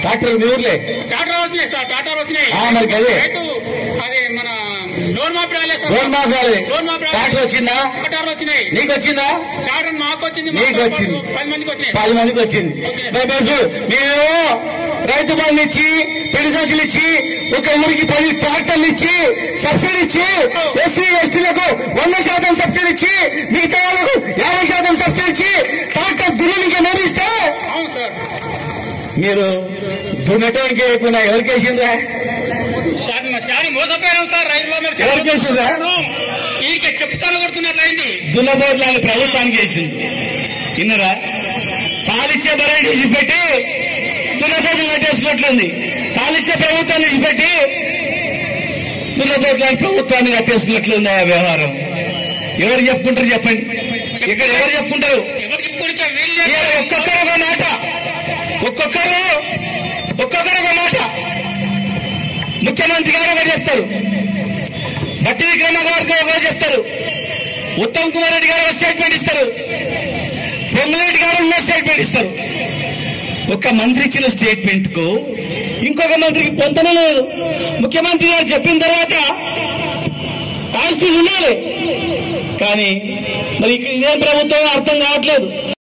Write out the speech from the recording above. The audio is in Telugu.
ట్రాక్టర్ మీ ఊర్లే టాటా వచ్చినాయి సార్ టాటా వచ్చినాయి ఆ, మరి గదే. రైతు అది మన లోన్ మాఫీ రాలేదు సార్ లోన్ మాఫీ రాలేదు. లోన్ మాఫీ రాలేదు. ట్రాక్టర్ వచ్చిందా టాటాలు వచ్చినాయి నీకు వచ్చిందా టాటా మాకు వచ్చింది నీకు మాకు వచ్చింది. పది మందికి వచ్చినాయి పది మందికి వచ్చింది మరి మరి చూడు మేము రైతు బంధు ఇచ్చి పెళ్లి సంచులు ఇచ్చి ఒక ఊరికి పది ట్రాక్టర్లు ఇచ్చి సబ్సిడీ ఇచ్చి ఎస్సీ ఎస్టీలకు వంద శాతం సబ్సిడీ ఇచ్చి మిగతా వాళ్ళకు యాభై శాతం సబ్సిడీ ఇచ్చి ట్రాక్టర్ దున్నునికి నేరిస్తే అవును సార్ మీరు దున్నటానికి వేయకుండా ఎవరికి వేసిండ్రా శాని శాని మోసపోయాం సార్ రైతుల మీద ఎవరు చేసిండ్రా వీరికి చెప్తాను కొడుతున్నట్లయింది దున్నపోతులను ప్రభుత్వానికి వేసింది విన్నరా పాలిచ్చే బరైట్ విడిచిపెట్టి దున్నపోతులు కట్టేసుకున్నట్లుంది పాలిచ్చే ప్రభుత్వాన్ని విడిచిపెట్టి దున్నపోతులను ప్రభుత్వాన్ని కట్టేసుకున్నట్లుంది ఆ వ్యవహారం ఎవరు చెప్పుకుంటారు చెప్పండి ఇక్కడ ఎవరు చెప్పుకుంటారు ఎవరు చెప్పుకుంటే వీళ్ళు ఇవాళ ఒక్కొక్కరు ఒక మాట ఒక్కొక్కరు ఒక్కొక్కరు ఒక మాట ముఖ్యమంత్రి గారు ఒకరు చెప్తారు బట్టి విక్రమ గారు ఒకరు చెప్తారు ఉత్తమ్ కుమార్ రెడ్డి గారు ఒక స్టేట్మెంట్ ఇస్తారు పొంగులేటి గారు ఉన్న స్టేట్మెంట్ ఇస్తారు ఒక మంత్రి ఇచ్చిన స్టేట్మెంట్ కు ఇంకొక మంత్రికి పొంతన లేదు ముఖ్యమంత్రి గారు చెప్పిన తర్వాత ఆస్తి ఉండాలి కానీ మరి ఇక్కడ ఇదే ప్రభుత్వం అర్థం కావట్లేదు